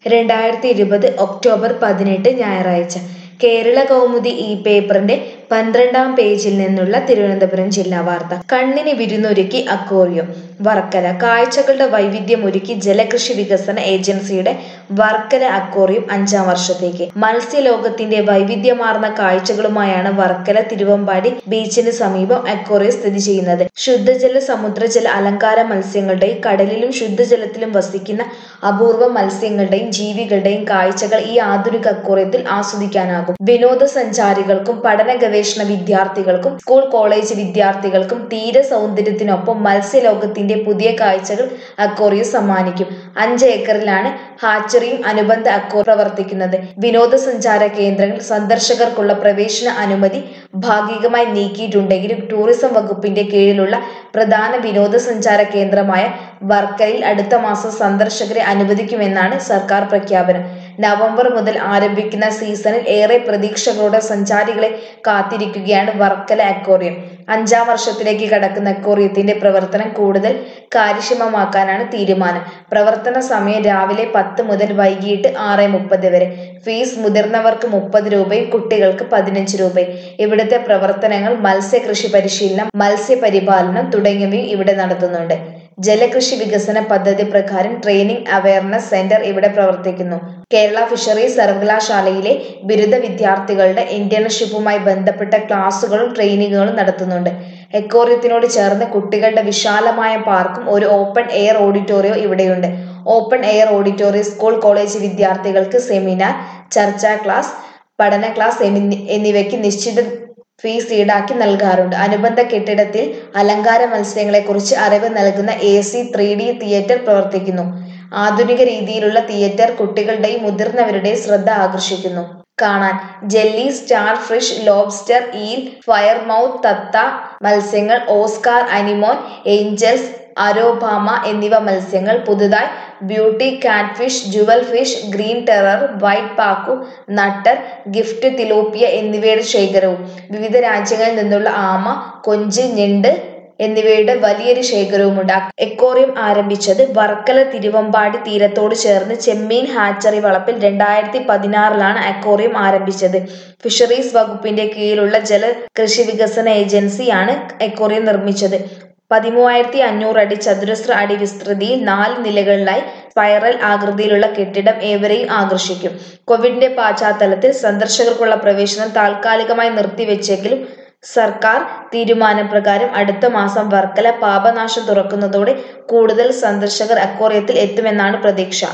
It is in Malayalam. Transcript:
രണ്ടായിരത്തി ഇരുപത് ഒക്ടോബർ പതിനെട്ട് ഞായറാഴ്ച കേരള കൗമുദി ഈ പേപ്പറിന്റെ പന്ത്രണ്ടാം പേജിൽ നിന്നുള്ള തിരുവനന്തപുരം ജില്ലാ വാർത്ത കണ്ണിന് വിരുന്നൊരുക്കി അക്വേറിയം വർക്കല കാഴ്ചകളുടെ വൈവിധ്യമൊരുക്കി ജലകൃഷി വികസന ഏജൻസിയുടെ വർക്കല അക്വേറിയം അഞ്ചാം വർഷത്തേക്ക് മത്സ്യലോകത്തിന്റെ വൈവിധ്യമാർന്ന കാഴ്ചകളുമായാണ് വർക്കല തിരുവമ്പാടി ബീച്ചിന് സമീപം അക്വേറിയം സ്ഥിതി ചെയ്യുന്നത് ശുദ്ധജല സമുദ്രജല അലങ്കാര മത്സ്യങ്ങളുടെയും കടലിലും ശുദ്ധജലത്തിലും വസിക്കുന്ന അപൂർവ മത്സ്യങ്ങളുടെയും ജീവികളുടെയും കാഴ്ചകൾ ഈ ആധുനിക അക്വേറിയത്തിൽ ആസ്വദിക്കാനാകും വിനോദസഞ്ചാരികൾക്കും പഠന ഗവേഷണ വിദ്യാർത്ഥികൾക്കും സ്കൂൾ കോളേജ് വിദ്യാർത്ഥികൾക്കും തീര സൗന്ദര്യത്തിനൊപ്പം മത്സ്യലോകത്തിന്റെ പുതിയ കാഴ്ചകൾ അക്വേറിയം സമ്മാനിക്കും അഞ്ച് ഏക്കറിലാണ് ഹാച്ചറിയും അനുബന്ധ അക്വോ പ്രവർത്തിക്കുന്നത് വിനോദസഞ്ചാര കേന്ദ്രങ്ങൾ സന്ദർശകർക്കുള്ള പ്രവേശന അനുമതി ഭാഗികമായി നീക്കിയിട്ടുണ്ടെങ്കിലും ടൂറിസം വകുപ്പിന്റെ കീഴിലുള്ള പ്രധാന വിനോദസഞ്ചാര കേന്ദ്രമായ വർക്കലയിൽ അടുത്ത മാസം സന്ദർശകരെ അനുവദിക്കുമെന്നാണ് സർക്കാർ പ്രഖ്യാപനം നവംബർ മുതൽ ആരംഭിക്കുന്ന സീസണിൽ ഏറെ പ്രതീക്ഷകളോടെ സഞ്ചാരികളെ കാത്തിരിക്കുകയാണ് വർക്കല അക്വേറിയം അഞ്ചാം വർഷത്തിലേക്ക് കടക്കുന്ന അക്വേറിയത്തിന്റെ പ്രവർത്തനം കൂടുതൽ കാര്യക്ഷമമാക്കാനാണ് തീരുമാനം പ്രവർത്തന സമയം രാവിലെ പത്ത് മുതൽ വൈകിട്ട് ആറ് മുപ്പത് വരെ ഫീസ് മുതിർന്നവർക്ക് മുപ്പത് രൂപയും കുട്ടികൾക്ക് പതിനഞ്ച് രൂപയും ഇവിടുത്തെ പ്രവർത്തനങ്ങൾ മത്സ്യകൃഷി പരിശീലനം മത്സ്യപരിപാലനം തുടങ്ങിയവയും ഇവിടെ നടത്തുന്നുണ്ട് ജലകൃഷി വികസന പദ്ധതി പ്രകാരം ട്രെയിനിംഗ് അവയർനെസ് സെന്റർ ഇവിടെ പ്രവർത്തിക്കുന്നു കേരള ഫിഷറീസ് സർവകലാശാലയിലെ ബിരുദ വിദ്യാർത്ഥികളുടെ ഇന്റേൺഷിപ്പുമായി ബന്ധപ്പെട്ട ക്ലാസുകളും ട്രെയിനിങ്ങുകളും നടത്തുന്നുണ്ട് എക്കോറിയത്തിനോട് ചേർന്ന് കുട്ടികളുടെ വിശാലമായ പാർക്കും ഒരു ഓപ്പൺ എയർ ഓഡിറ്റോറിയവും ഇവിടെയുണ്ട് open air auditorium school college വിദ്യാർത്ഥികൾക്ക് സെമിനാർ ചർച്ചാ ക്ലാസ് പഠന ക്ലാസ് എന്നിവയ്ക്ക് നിശ്ചിത ഫീസ് ഈടാക്കി നൽകാറുണ്ട് അനുബന്ധ കെട്ടിടത്തിൽ അലങ്കാര മത്സ്യങ്ങളെക്കുറിച്ച് അറിവ് നൽകുന്ന A C three D theatre പ്രവർത്തിക്കുന്നു ആധുനിക രീതിയിലുള്ള തിയേറ്റർ കുട്ടികളുടെയും മുതിർന്നവരുടെയും ശ്രദ്ധ ആകർഷിക്കുന്നു കാണാൻ jelly star fish lobster eel firemouth തത്ത മത്സ്യങ്ങൾ ഓസ്കാർ അനിമോൻ ഏഞ്ചൽസ് അരോബാമ എന്നിവ മത്സ്യങ്ങൾ പുതുതായി beauty catfish jewel fish green terror white pacu നട്ടർ ഗിഫ്റ്റ് തിലോപ്പിയ എന്നിവയുടെ ശേഖരവും വിവിധ രാജ്യങ്ങളിൽ നിന്നുള്ള ആമ കൊഞ്ച് ഞണ്ട് എന്നിവയുടെ വലിയൊരു ശേഖരവുമുണ്ട് എക്കോറിയം ആരംഭിച്ചത് വർക്കല തിരുവമ്പാടി തീരത്തോട് ചേർന്ന് ചെമ്മീൻ ഹാച്ചറി വളപ്പിൽ രണ്ടായിരത്തി പതിനാറിലാണ് അക്വേറിയം ആരംഭിച്ചത് ഫിഷറീസ് വകുപ്പിന്റെ കീഴിലുള്ള ജല കൃഷി വികസന ഏജൻസിയാണ് എക്കോറിയം നിർമ്മിച്ചത് പതിമൂവായിരത്തി അഞ്ഞൂറ് അടി ചതുരശ്ര അടി വിസ്തൃതിയിൽ നാല് നിലകളിലായി സ്പൈറൽ ആകൃതിയിലുള്ള കെട്ടിടം ഏവരെയും ആകർഷിക്കും കോവിഡിന്റെ പശ്ചാത്തലത്തിൽ സന്ദർശകർക്കുള്ള പ്രവേശനം താൽക്കാലികമായി നിർത്തിവെച്ചെങ്കിലും സർക്കാർ തീരുമാനപ്രകാരം അടുത്ത മാസം വർക്കല പാപനാശം തുറക്കുന്നതോടെ കൂടുതൽ സന്ദർശകർ അക്വേറിയത്തിൽ എത്തുമെന്നാണ് പ്രതീക്ഷ